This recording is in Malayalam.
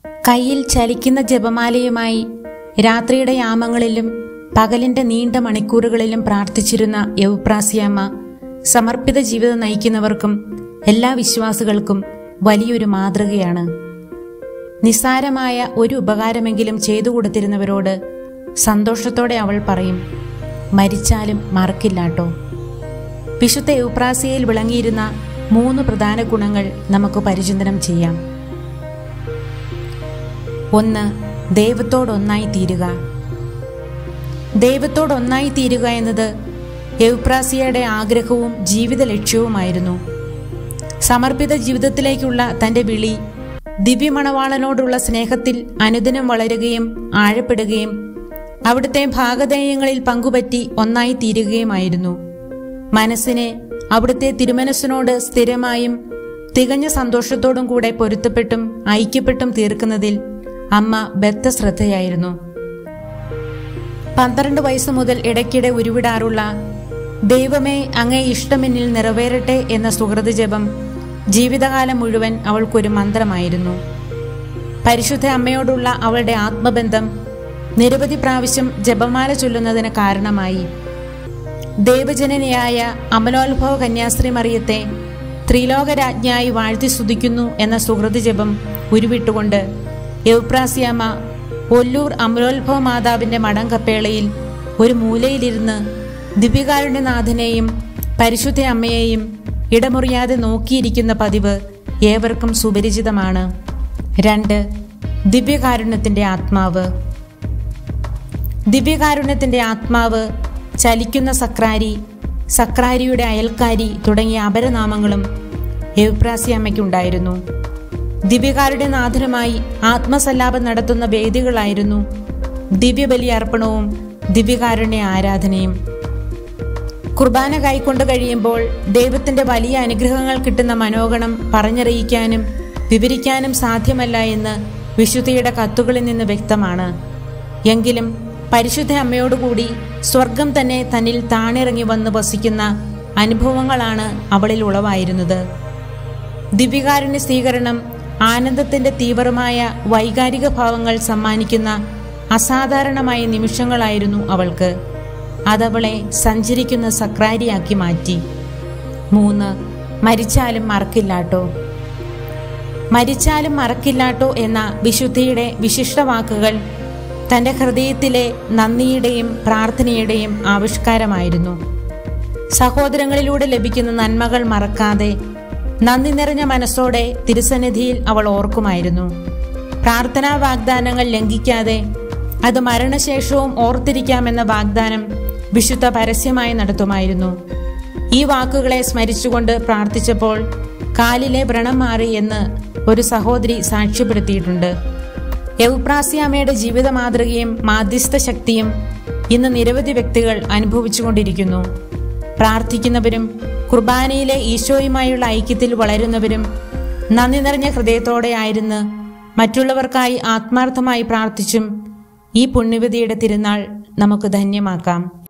കയ്യിൽ ചലിക്കുന്ന ജപമാലയുമായി രാത്രിയുടെ യാമങ്ങളിലും പകലിന്റെ നീണ്ട മണിക്കൂറുകളിലും പ്രാർത്ഥിച്ചിരുന്ന യൗപ്രാസിയമ്മ സമർപ്പിത ജീവിതം നയിക്കുന്നവർക്കും എല്ലാ വിശ്വാസികൾക്കും വലിയൊരു മാതൃകയാണ് നിസ്സാരമായ ഒരു ഉപകാരമെങ്കിലും ചെയ്തു കൊടുത്തിരുന്നവരോട് സന്തോഷത്തോടെ അവൾ പറയും മരിച്ചാലും മറക്കില്ലാട്ടോ വിശുദ്ധ യുപ്രാസിയയിൽ വിളങ്ങിയിരുന്ന മൂന്ന് പ്രധാന ഗുണങ്ങൾ നമുക്ക് പരിചിന്തനം ചെയ്യാം ഒന്ന് ദൈവത്തോടൊന്നായി തീരുക ദൈവത്തോടൊന്നായി തീരുക എന്നത് യൗപ്രാസിയയുടെ ആഗ്രഹവും ജീവിത ലക്ഷ്യവുമായിരുന്നു സമർപ്പിത ജീവിതത്തിലേക്കുള്ള തന്റെ വിളി ദിവ്യമണവാളനോടുള്ള സ്നേഹത്തിൽ അനുദിനം വളരുകയും ആഴപ്പെടുകയും അവിടുത്തെ ഭാഗധേയങ്ങളിൽ പങ്കുപറ്റി ഒന്നായി തീരുകയുമായിരുന്നു മനസ്സിനെ അവിടുത്തെ തിരുമനസ്സിനോട് സ്ഥിരമായും തികഞ്ഞ സന്തോഷത്തോടും കൂടെ പൊരുത്തപ്പെട്ടും ഐക്യപ്പെട്ടും തീർക്കുന്നതിൽ അമ്മ ബദ്ധശ്രദ്ധയായിരുന്നു പന്ത്രണ്ട് വയസ്സ് മുതൽ ഇടയ്ക്കിടെ ഉരുവിടാറുള്ള ദൈവമേ അങ്ങേ ഇഷ്ടമെന്നിൽ നിറവേറട്ടെ എന്ന സുഹൃത ജപം ജീവിതകാലം മുഴുവൻ അവൾക്കൊരു മന്ത്രമായിരുന്നു പരിശുദ്ധ അമ്മയോടുള്ള അവളുടെ ആത്മബന്ധം നിരവധി പ്രാവശ്യം ജപമാല ചൊല്ലുന്നതിന് കാരണമായി ദേവജനനിയായ അമലോത്ഭവ കന്യാസ്ത്രീ മറിയത്തെ ത്രിലോകരാജ്ഞായി വാഴ്ത്തി സ്തുതിക്കുന്നു എന്ന സുഹൃത ജപം ഉരുവിട്ടുകൊണ്ട് യൗപ്രാസിയാമ്മ ഒല്ലൂർ അമലോത്ഭവ മാതാവിന്റെ മടം കപ്പേളയിൽ ഒരു മൂലയിലിരുന്ന് ദിവ്യകാരുണ്യനാഥനെയും പരിശുദ്ധ അമ്മയെയും ഇടമുറിയാതെ നോക്കിയിരിക്കുന്ന പതിവ് ഏവർക്കും സുപരിചിതമാണ് രണ്ട് ദിവ്യകാരുണ്യത്തിന്റെ ആത്മാവ് ദിവ്യകാരുണ്യത്തിന്റെ ആത്മാവ് ചലിക്കുന്ന സക്രാരി സക്രാരിയുടെ അയൽക്കാരി തുടങ്ങിയ അപരനാമങ്ങളും എവ്പ്രാസി അമ്മയ്ക്കുണ്ടായിരുന്നു ദിവ്യകാരുടെ നാഥനുമായി ആത്മസല്ലാപം നടത്തുന്ന വേദികളായിരുന്നു ദിവ്യബലി അർപ്പണവും ദിവ്യകാരുണ്യ ആരാധനയും കുർബാന കൈക്കൊണ്ട് കഴിയുമ്പോൾ ദൈവത്തിന്റെ വലിയ അനുഗ്രഹങ്ങൾ കിട്ടുന്ന മനോഗണം പറഞ്ഞറിയിക്കാനും വിവരിക്കാനും സാധ്യമല്ല എന്ന് വിശുദ്ധിയുടെ കത്തുകളിൽ നിന്ന് വ്യക്തമാണ് എങ്കിലും പരിശുദ്ധ അമ്മയോടുകൂടി സ്വർഗം തന്നെ തന്നിൽ താണിറങ്ങി വന്ന് വസിക്കുന്ന അനുഭവങ്ങളാണ് അവളിൽ ഉളവായിരുന്നത് ദിവ്യകാരുണ്യ സ്വീകരണം ആനന്ദത്തിന്റെ തീവ്രമായ വൈകാരിക ഭാവങ്ങൾ സമ്മാനിക്കുന്ന അസാധാരണമായ നിമിഷങ്ങളായിരുന്നു അവൾക്ക് അതവളെ സഞ്ചരിക്കുന്ന സക്രാരിയാക്കി മാറ്റി മൂന്ന് മരിച്ചാലും മറക്കില്ലാട്ടോ മരിച്ചാലും മറക്കില്ലാട്ടോ എന്ന വിശുദ്ധിയുടെ വിശിഷ്ട വാക്കുകൾ തന്റെ ഹൃദയത്തിലെ നന്ദിയുടെയും പ്രാർത്ഥനയുടെയും ആവിഷ്കാരമായിരുന്നു സഹോദരങ്ങളിലൂടെ ലഭിക്കുന്ന നന്മകൾ മറക്കാതെ നന്ദി നിറഞ്ഞ മനസ്സോടെ തിരുസന്നിധിയിൽ അവൾ ഓർക്കുമായിരുന്നു പ്രാർത്ഥനാ വാഗ്ദാനങ്ങൾ ലംഘിക്കാതെ അത് മരണശേഷവും ഓർത്തിരിക്കാമെന്ന വാഗ്ദാനം വിശുദ്ധ പരസ്യമായി നടത്തുമായിരുന്നു ഈ വാക്കുകളെ സ്മരിച്ചുകൊണ്ട് പ്രാർത്ഥിച്ചപ്പോൾ കാലിലെ വ്രണം മാറി എന്ന് ഒരു സഹോദരി സാക്ഷ്യപ്പെടുത്തിയിട്ടുണ്ട് യൗപ്രാസിയാമയുടെ ജീവിത മാതൃകയും മാധ്യസ്ഥ ശക്തിയും ഇന്ന് നിരവധി വ്യക്തികൾ അനുഭവിച്ചുകൊണ്ടിരിക്കുന്നു പ്രാർത്ഥിക്കുന്നവരും കുർബാനയിലെ ഈശോയുമായുള്ള ഐക്യത്തിൽ വളരുന്നവരും നന്ദി നിറഞ്ഞ ഹൃദയത്തോടെ ആയിരുന്ന് മറ്റുള്ളവർക്കായി ആത്മാർത്ഥമായി പ്രാർത്ഥിച്ചും ഈ പുണ്യവതിയുടെ തിരുനാൾ നമുക്ക് ധന്യമാക്കാം